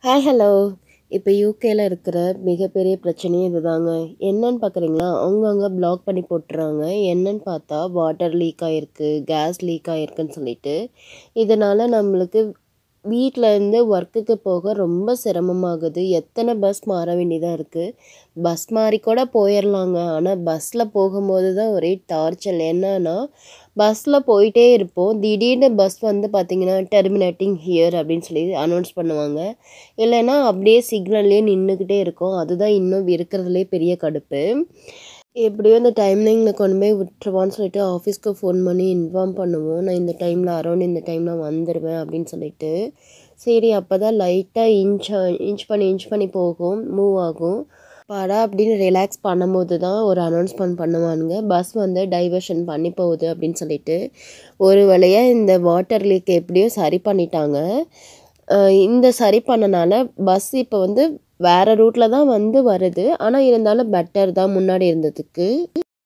hi hello இப்போ யூகேல இருக்கிற மிகப்பெரிய பிரச்சனையே இதுதாங்க என்னன்னு பார்க்குறீங்களா அவங்கவுங்க பிளாக் பண்ணி போட்டுறாங்க என்னன்னு பார்த்தா வாட்டர் லீக் ஆகிருக்கு கேஸ் லீக் ஆகிருக்குன்னு சொல்லிட்டு இதனால் நம்மளுக்கு வீட்டில் இருந்து ஒர்க்குக்கு போக ரொம்ப சிரமமாகுது எத்தனை பஸ் மாற வேண்டியதாக இருக்குது பஸ் மாறி கூட போயிடலாங்க ஆனால் பஸ்ஸில் போகும்போது தான் ஒரே டார்ச்சல் என்னன்னா பஸ்ஸில் போயிட்டே இருப்போம் திடீர்னு பஸ் வந்து பார்த்திங்கன்னா டெர்மினேட்டிங் ஹியர் அப்படின்னு சொல்லி அனௌன்ஸ் பண்ணுவாங்க இல்லைன்னா அப்படியே சிக்னல்லே நின்றுக்கிட்டே இருக்கும் அதுதான் இன்னும் இருக்கிறதுலே பெரிய கடுப்பு எப்படியோ இந்த டைமிங்கில் கொண்டு போய் விட்டுருவான்னு சொல்லிட்டு ஆஃபீஸ்க்கு ஃபோன் பண்ணி இன்ஃபார்ம் பண்ணுவோம் நான் இந்த டைமில் அரௌண்ட் இந்த டைமில் வந்துடுவேன் அப்படின்னு சொல்லிட்டு சரி அப்போ தான் லைட்டாக இன்ச் இன்ச் பண்ணி இன்ச் பண்ணி போகும் மூவ் ஆகும் பாடா அப்படின்னு ரிலாக்ஸ் பண்ணும்போது தான் ஒரு அனௌன்ஸ்மெண்ட் பண்ணுவானுங்க பஸ் வந்து டைவர்ஷன் பண்ணி போகுது அப்படின்னு சொல்லிட்டு ஒரு வழியாக இந்த வாட்டர் லீக் எப்படியோ சரி பண்ணிட்டாங்க அஹ் இந்த சரி பண்ணனால பஸ் இப்போ வந்து வேறு ரூட்டில் தான் வந்து வருது ஆனால் இருந்தாலும் பெட்டர் தான் முன்னாடி இருந்ததுக்கு